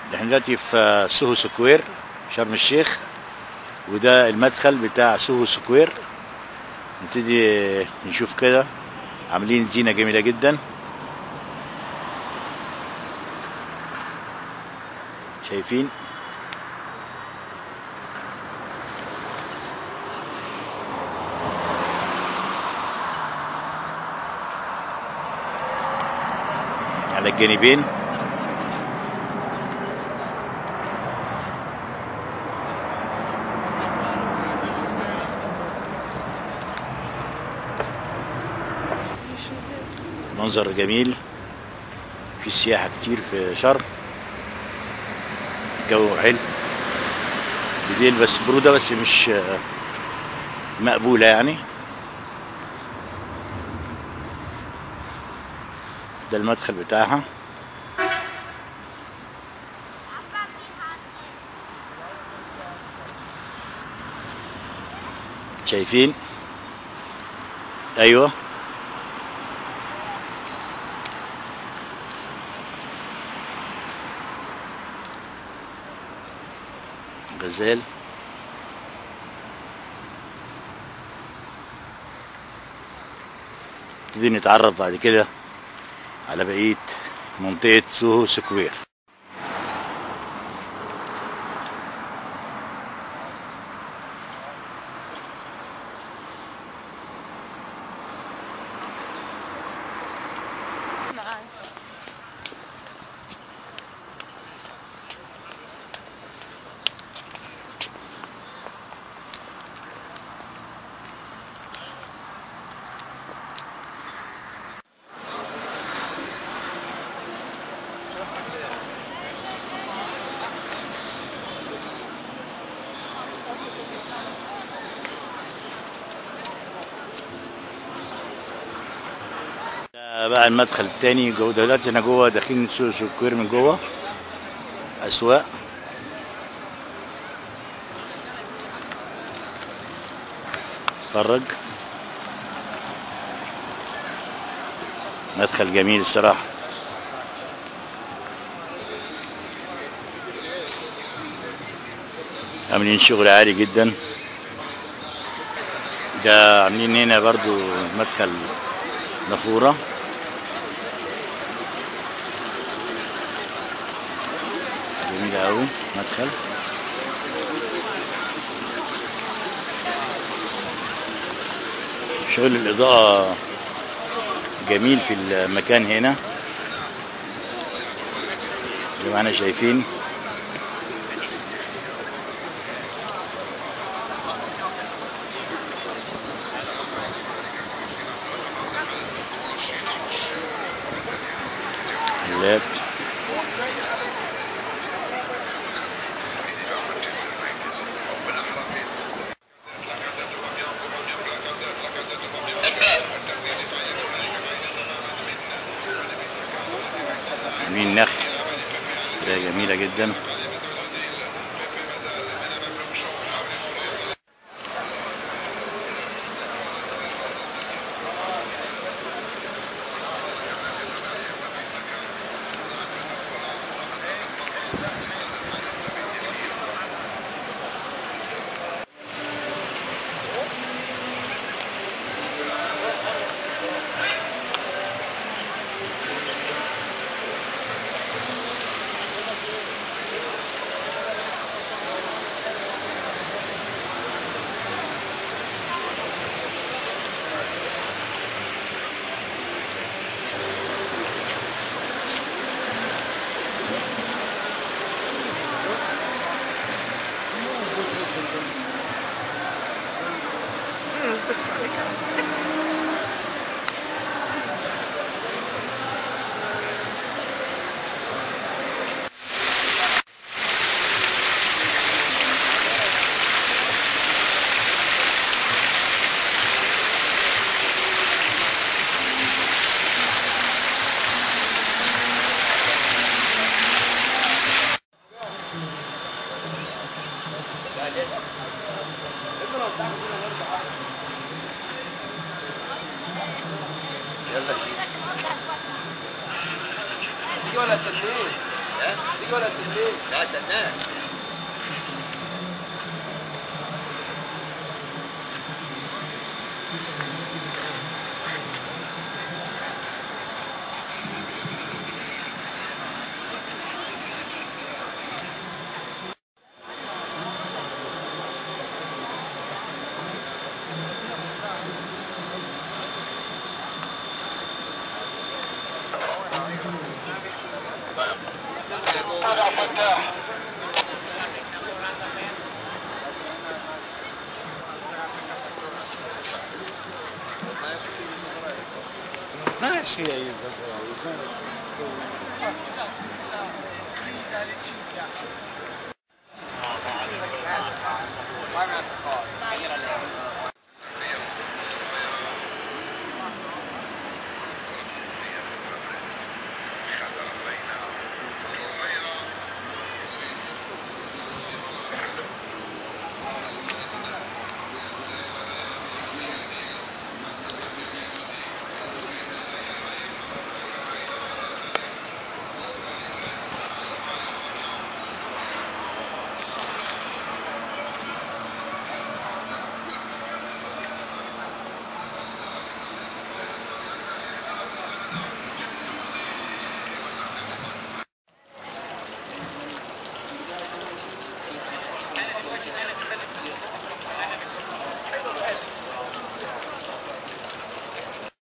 احنا دلوقتي في سوهو سكوير شرم الشيخ وده المدخل بتاع سوهو سكوير نبتدي نشوف كده عاملين زينة جميلة جدا شايفين على الجانبين منظر جميل في سياحة كتير في شرم الجو حلو بالليل بس برودة بس مش مقبولة يعني ده المدخل بتاعها شايفين ايوه غزال نبتدي نتعرف بعد كده على بقية منطقة سوهو سكوير ده بقى المدخل التاني جوه دلوقتي احنا جوه داخلين سوق سكوير من جوه اسواق اتفرج مدخل جميل الصراحه عاملين شغل عالي جدا ده عاملين هنا برضو مدخل نافورة جميلة أوي مدخل شغل الإضاءة جميل في المكان هنا زي ما احنا شايفين اللاب عاملين نخل ده جميلة جدا لا سنان Знаєш, я її забрав. Scusa, scusa, chi dalle ciglia?